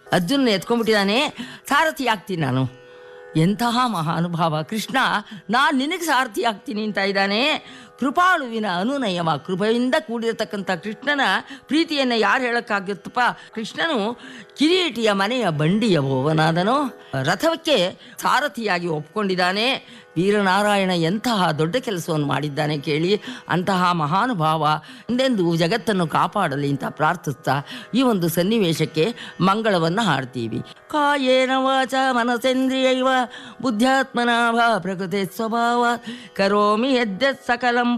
ಅರ್ಜುನ ಎತ್ಕೊಂಡ್ಬಿಟ್ಟಿದ್ದಾನೆ ಸಾರಥಿ ಆಗ್ತೀನಿ ನಾನು ಎಂತಹ ಮಹಾನುಭಾವ ಕೃಷ್ಣ ನಾನು ನಿನಗೆ ಸಾರಥಿ ಆಗ್ತೀನಿ ಅಂತ ಇದ್ದಾನೆ ಕೃಪಾಳುವಿನ ಅನುನಯವ ಕೃಪೆಯಿಂದ ಕೂಡಿರತಕ್ಕಂಥ ಕೃಷ್ಣನ ಪ್ರೀತಿಯನ್ನು ಯಾರು ಹೇಳೋಕ್ಕಾಗುತ್ತಪ್ಪ ಕೃಷ್ಣನು ಕಿರೀಟಿಯ ಮನೆಯ ಬಂಡಿಯ ಭೋವನಾದನು ರಥಕ್ಕೆ ಸಾರಥಿಯಾಗಿ ಒಪ್ಕೊಂಡಿದ್ದಾನೆ ವೀರನಾರಾಯಣ ಎಂತಹ ದೊಡ್ಡ ಕೆಲಸವನ್ನು ಮಾಡಿದ್ದಾನೆ ಕೇಳಿ ಅಂತಹ ಮಹಾನುಭಾವ ಎಂದೆಂದು ಜಗತ್ತನ್ನು ಕಾಪಾಡಲಿ ಅಂತ ಪ್ರಾರ್ಥಿಸ್ತಾ ಈ ಒಂದು ಸನ್ನಿವೇಶಕ್ಕೆ ಮಂಗಳವನ್ನು ಹಾಡ್ತೀವಿ ಕಾಯೇನ ವಾಚ ಮನಸೇಂದ್ರಿಯೈವ ಬುದ್ಧ್ಯಾತ್ಮನಾಭ ಪ್ರಕೃತಿ ಸ್ವಭಾವ ಕರೋಮಿ ಯದ್ಯತ್ ಸಕಲಂ